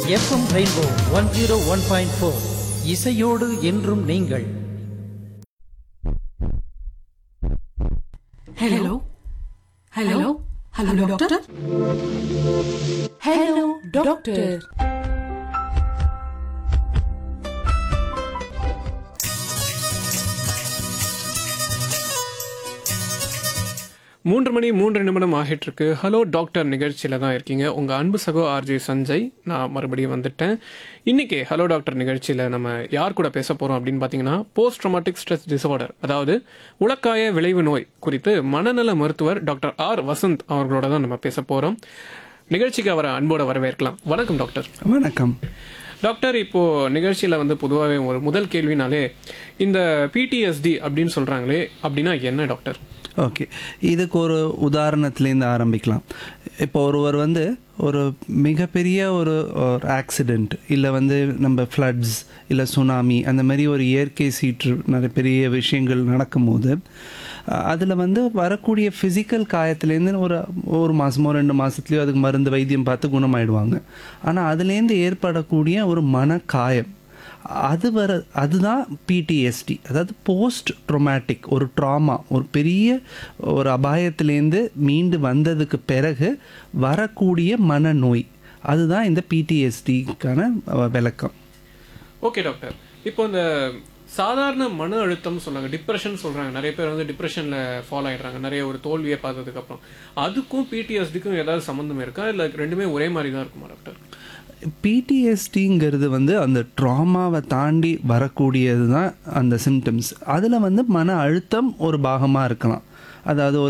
FM rainbow one zero one point four இசையோடு என்றும் நீங்கள் hello hello hello doctor hello doctor மூன்று மணி மூன்று நிமிடம் ஆகிட்டு இருக்கு ஹலோ டாக்டர் நிகழ்ச்சியில தான் இருக்கீங்க உங்க அன்பு சகோ ஆர்ஜே சஞ்சய் நான் மறுபடியும் வந்துட்டேன் இன்னைக்கு ஹலோ டாக்டர் நிகழ்ச்சியில நம்ம யார் கூட பேச போறோம் அப்படின்னு பாத்தீங்கன்னா போஸ்ட் ட்ரோமாட்டிக் ஸ்ட்ரெஸ் டிசார்டர் அதாவது உலக்காய விளைவு நோய் குறித்து மனநல மருத்துவர் டாக்டர் ஆர் வசந்த் அவர்களோட தான் நம்ம பேச போறோம் நிகழ்ச்சிக்கு அவரை அன்போட வரவேற்கலாம் வணக்கம் டாக்டர் வணக்கம் டாக்டர் இப்போ நிகழ்ச்சியில வந்து பொதுவாகவே ஒரு முதல் கேள்வினாலே இந்த பிடிஎஸ்டி அப்படின்னு சொல்றாங்களே அப்படின்னா என்ன டாக்டர் ஓகே இதுக்கு ஒரு உதாரணத்துலேருந்து ஆரம்பிக்கலாம் இப்போ ஒருவர் வந்து ஒரு மிகப்பெரிய ஒரு ஆக்சிடெண்ட் இல்லை வந்து நம்ம ஃப்ளட்ஸ் இல்லை சுனாமி அந்த மாதிரி ஒரு இயற்கை சீற்று நிறைய பெரிய விஷயங்கள் நடக்கும்போது அதில் வந்து வரக்கூடிய ஃபிசிக்கல் காயத்துலேருந்து ஒரு ஒரு மாதமோ ரெண்டு மாதத்துலேயோ அதுக்கு மருந்து வைத்தியம் பார்த்து குணமாயிடுவாங்க ஆனால் அதுலேருந்து ஏற்படக்கூடிய ஒரு மன காயம் அது வர அதுதான் பிடிஎஸ்டி அதாவது போஸ்ட் ட்ரோமேட்டிக் ஒரு ட்ராமா ஒரு பெரிய ஒரு அபாயத்திலேருந்து மீண்டு வந்ததுக்கு பிறகு வரக்கூடிய மனநோய் அதுதான் இந்த பிடிஎஸ்டிக்கான விளக்கம் ஓகே டாக்டர் இப்போ இந்த சாதாரண மன அழுத்தம் சொல்றாங்க டிப்ரெஷன் சொல்றாங்க நிறைய பேர் வந்து டிப்ரெஷன்ல ஃபாலோ ஆயிடுறாங்க நிறைய ஒரு தோல்வியை பார்த்ததுக்கு அப்புறம் அதுக்கும் பிடிஎஸ்டிக்கும் ஏதாவது சம்மந்தம் இருக்கா இல்லை ரெண்டுமே ஒரே மாதிரி தான் இருக்குமா டாக்டர் பிடிஎஸ்டிங்கிறது வந்து அந்த ட்ராமாவை தாண்டி வரக்கூடியது தான் அந்த சிம்டம்ஸ் அதில் வந்து மன அழுத்தம் ஒரு பாகமாக இருக்கலாம் அதாவது ஒரு